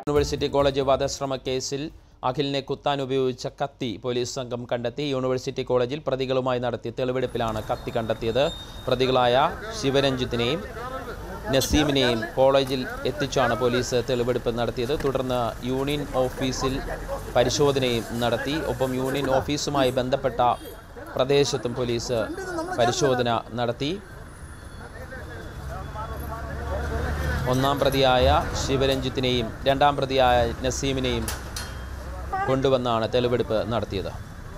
University college വധശ്രമ കേസിൽ അഖിലിനെ കുത്താൻ ഉപയോഗിച്ച കത്തി പോലീസ് സംഘം കണ്ടെത്തി യൂണിവേഴ്സിറ്റി കോളേജിൽ പ്രതികളുമായി നടത്തിയ തെളിവെടുപ്പിലാണ് കത്തി കണ്ടെത്തിയത് പ്രതികളായ ശിവരഞ്ജിത്തിനെയും നസീമിനെയും കോളേജിൽ എത്തിച്ചാണ് പോലീസ് തെളിവെടുപ്പ് നടത്തിയത് തുടർന്ന് യൂണിയൻ ഓഫീസിൽ പരിശോധനയും നടത്തി ഒപ്പം യൂണിയൻ ഓഫീസുമായി ബന്ധപ്പെട്ട പ്രദേശത്തും പോലീസ് പരിശോധന നടത്തി ഒന്നാം പ്രതിയായ ശിവരഞ്ജിത്തിനെയും രണ്ടാം പ്രതിയായ നസീമിനെയും കൊണ്ടുവന്നാണ് തെളിവെടുപ്പ് നടത്തിയത്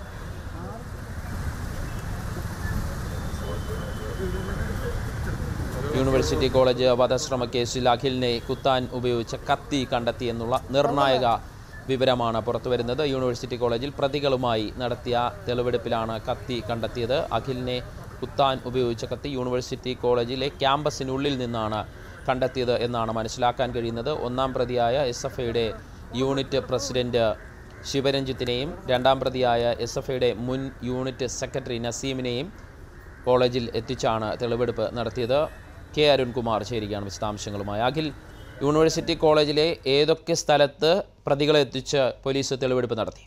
യൂണിവേഴ്സിറ്റി കോളേജ് വധശ്രമ കേസിൽ അഖിലിനെ കുത്താൻ ഉപയോഗിച്ച കത്തി കണ്ടെത്തി എന്നുള്ള നിർണായക വിവരമാണ് പുറത്തുവരുന്നത് യൂണിവേഴ്സിറ്റി കോളേജിൽ പ്രതികളുമായി നടത്തിയ തെളിവെടുപ്പിലാണ് കത്തി കണ്ടെത്തിയത് അഖിലിനെ കുത്താൻ ഉപയോഗിച്ച കത്തി യൂണിവേഴ്സിറ്റി കോളേജിലെ ക്യാമ്പസിനുള്ളിൽ നിന്നാണ് കണ്ടെത്തിയത് എന്നാണ് മനസ്സിലാക്കാൻ കഴിയുന്നത് ഒന്നാം പ്രതിയായ എസ് എഫ് ഐയുടെ യൂണിറ്റ് പ്രസിഡന്റ് ശിവരഞ്ജിത്തിനെയും രണ്ടാം പ്രതിയായ എസ് എഫ് ഐയുടെ മുൻ യൂണിറ്റ് സെക്രട്ടറി നസീമിനെയും കോളേജിൽ എത്തിച്ചാണ് തെളിവെടുപ്പ് നടത്തിയത് കെ അരുൺകുമാർ ചേരുകയാണ് വിശദാംശങ്ങളുമായി അഖിൽ യൂണിവേഴ്സിറ്റി കോളേജിലെ ഏതൊക്കെ സ്ഥലത്ത് പ്രതികളെ എത്തിച്ച് പോലീസ് തെളിവെടുപ്പ് നടത്തി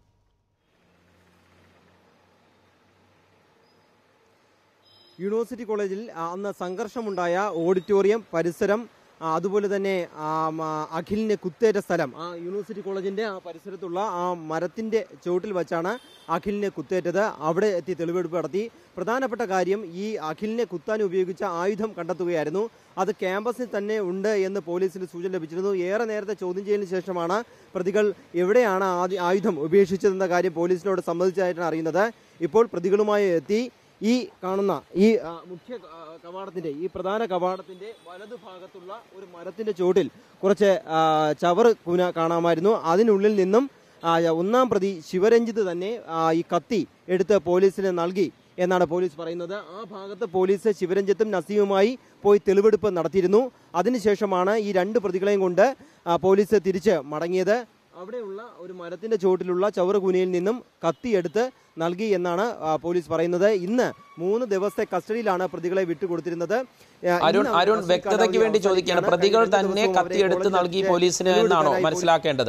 യൂണിവേഴ്സിറ്റി കോളേജിൽ ആ, അന്ന് സംഘർഷമുണ്ടായ ഓഡിറ്റോറിയം പരിസരം ആ, അതുപോലെ തന്നെ ആ, മ, അഖിലിന് കുത്തേറ്റ സ്ഥലം ആ യൂണിവേഴ്സിറ്റി കോളേജിന്റെ ആ പരിസരത്തുള്ള ആ മരത്തിന്റെ ചുവട്ടിൽ വെച്ചാണ് അഖിലിനെ കുത്തേറ്റത് അവിടെ എത്തി തെളിവെടുപ്പ് നടത്തി പ്രധാനപ്പെട്ട കാര്യം ഈ അഖിലിനെ കുത്താൻ ഉപയോഗിച്ച ആയുധം കണ്ടെത്തുകയായിരുന്നു അത് ക്യാമ്പസിൽ തന്നെ ഉണ്ട് എന്ന് പോലീസിന് സൂചന ലഭിച്ചിരുന്നു ഏറെ നേരത്തെ ചോദ്യം ചെയ്യലിന് ശേഷമാണ് പ്രതികൾ എവിടെയാണ് ആദ്യ ആയുധം ഉപേക്ഷിച്ചതെന്ന കാര്യം പോലീസിനോട് സമ്മതിച്ചതായിട്ടാണ് അറിയുന്നത് ഇപ്പോൾ പ്രതികളുമായി എത്തി ഈ കാണുന്ന ഈ ആ, മുഖ്യ ആ, കവാടത്തിന്റെ ഈ പ്രധാന കവാടത്തിന്റെ വലതു ഭാഗത്തുള്ള ഒരു മരത്തിന്റെ ചുവട്ടിൽ കുറച്ച് ആ, ചവറ് കുന കാണാമായിരുന്നു അതിനുള്ളിൽ നിന്നും ആ, ഒന്നാം പ്രതി ശിവരഞ്ജിത്ത് തന്നെ ആ, ഈ കത്തി എടുത്ത് പോലീസിന് നൽകി എന്നാണ് പോലീസ് പറയുന്നത് ആ ഭാഗത്ത് പോലീസ് ശിവരഞ്ജിത്തും നസീമുമായി പോയി തെളിവെടുപ്പ് നടത്തിയിരുന്നു അതിനുശേഷമാണ് ഈ രണ്ട് പ്രതികളെയും കൊണ്ട് ആ, പോലീസ് തിരിച്ച് മടങ്ങിയത് അവിടെയുള്ള ഒരു മരത്തിന്റെ ചുവട്ടിലുള്ള ചവറുകൂനയിൽ നിന്നും കത്തിയെടുത്ത് നൽകി എന്നാണ് ആ, പോലീസ് പറയുന്നത് ഇന്ന് മൂന്ന് ദിവസത്തെ കസ്റ്റഡിയിലാണ് പ്രതികളെ വിട്ടുകൊടുത്തിരുന്നത് ആ, അരുൺ ഇന്ന് അരുൺ കസ്റ്റഡി വ്യക്തതയ്ക്ക് കാലാവധി വേണ്ടി ചോദിക്കുകയാണ് അവസാനിക്കുകയാണ്. പ്രതികൾ കഴിഞ്ഞ തന്നെ ദിവസവും അവരെ കത്തിയെടുത്ത് കോളേജിൽ നൽകി വെച്ച് പോലീസിന് എന്നാണോ തെളിവെടുക്കാനായി പോലീസ് മനസ്സിലാക്കേണ്ടത്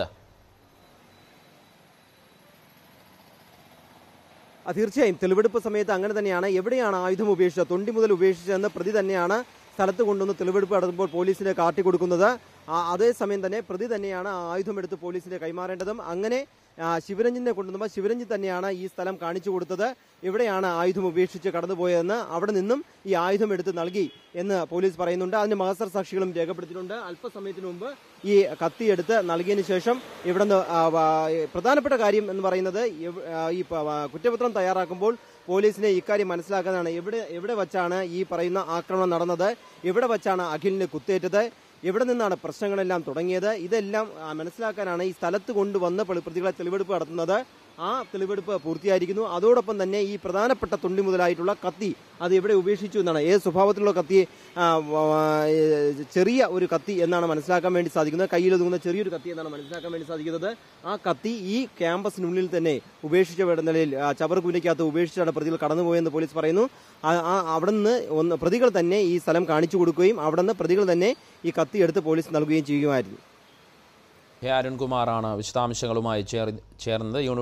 ആ, തീർച്ചയായും തെളിവെടുപ്പ് സമയത്ത് അങ്ങനെ തന്നെയാണ് എവിടെയാണ് ആയുധം ഉപേക്ഷിച്ചത് തൊണ്ടി മുതൽ ഉപേക്ഷിച്ചതെന്ന് പ്രതി തന്നെയാണ് സ്ഥലത്ത് കൊണ്ടുവന്ന് തെളിവെടുപ്പ് നടത്തുമ്പോൾ പോലീസിന് കാട്ടിക്കൊടുക്കുന്നത് ആ, അതേസമയം തന്നെ പ്രതി തന്നെയാണ് ആ ആയുധം എടുത്ത് പോലീസിന് കൈമാറേണ്ടതും അങ്ങനെ ആ, ശിവരഞ്ജിനെ കൊണ്ടുവന്നപ്പോൾ ശിവരഞ്ജിൻ തന്നെയാണ് ഈ സ്ഥലം കാണിച്ചു കൊടുത്തത് എവിടെയാണ് ആയുധം ഉപേക്ഷിച്ച് കടന്നുപോയതെന്ന് അവിടെ നിന്നും ഈ ആയുധം എടുത്ത് നൽകി എന്ന് പോലീസ് പറയുന്നുണ്ട് അതിന് മഹസർ സാക്ഷികളും രേഖപ്പെടുത്തിയിട്ടുണ്ട് അല്പസമയത്തിന് മുമ്പ് ഈ കത്തിയെടുത്ത് നൽകിയതിനു ശേഷം ഇവിടുന്ന് ആ, വ- പ്രധാനപ്പെട്ട കാര്യം എന്ന് പറയുന്നത് എവ്- ആ, ഈ പ- വ- കുറ്റപത്രം തയ്യാറാക്കുമ്പോൾ പോലീസിനെ ഇക്കാര്യം മനസ്സിലാക്കുന്നതാണ് എവിടെ എവിടെ വച്ചാണ് ഈ പറയുന്ന ആക്രമണം നടന്നത് എവിടെ വച്ചാണ് അഖിലിന് കുത്തേറ്റത് എവിടെ നിന്നാണ് പ്രശ്നങ്ങളെല്ലാം തുടങ്ങിയത് ഇതെല്ലാം ആ, മനസ്സിലാക്കാനാണ് ഈ സ്ഥലത്ത് കൊണ്ടുവന്ന് പ്ര- പ്രതികളെ തെളിവെടുപ്പ് നടത്തുന്നത് ആ തെളിവെടുപ്പ് പൂർത്തിയായിരിക്കുന്നു അതോടൊപ്പം തന്നെ ഈ പ്രധാനപ്പെട്ട തൊണ്ടി മുതലായിട്ടുള്ള കത്തി അത് എവിടെ ഉപേക്ഷിച്ചു എന്നാണ് ഏത് സ്വഭാവത്തിലുള്ള കത്തി ആ, വ- വ- ഏ, ചെറിയ ഒരു കത്തി എന്നാണ് മനസ്സിലാക്കാൻ വേണ്ടി സാധിക്കുന്നത് കയ്യിൽ ഒതുങ്ങുന്ന ചെറിയൊരു കത്തി എന്നാണ് മനസ്സിലാക്കാൻ വേണ്ടി സാധിക്കുന്നത് ആ കത്തി ഈ ക്യാമ്പസിനുള്ളിൽ തന്നെ ഉപേക്ഷിച്ച വേണ്ട നിലയിൽ ആ, ചവറുകൂനയ്ക്കകത്ത് ഉപേക്ഷിച്ചാണ് പ്രതികൾ കടന്നുപോയെന്ന് പോലീസ് പറയുന്നു ആ- ആ- അവിടെ നിന്ന് ഒന്ന് പ്രതികൾ തന്നെ ഈ സ്ഥലം കാണിച്ചു കൊടുക്കുകയും അവിടെ നിന്ന് പ്രതികൾ തന്നെ ഈ കത്തി എടുത്ത് പോലീസ് നൽകുകയും ചെയ്യുമായിരുന്നു കെ അരുൺകുമാറാണ് വിശദാംശങ്ങളുമായി ചേർ ചേർന്നത് യൂണി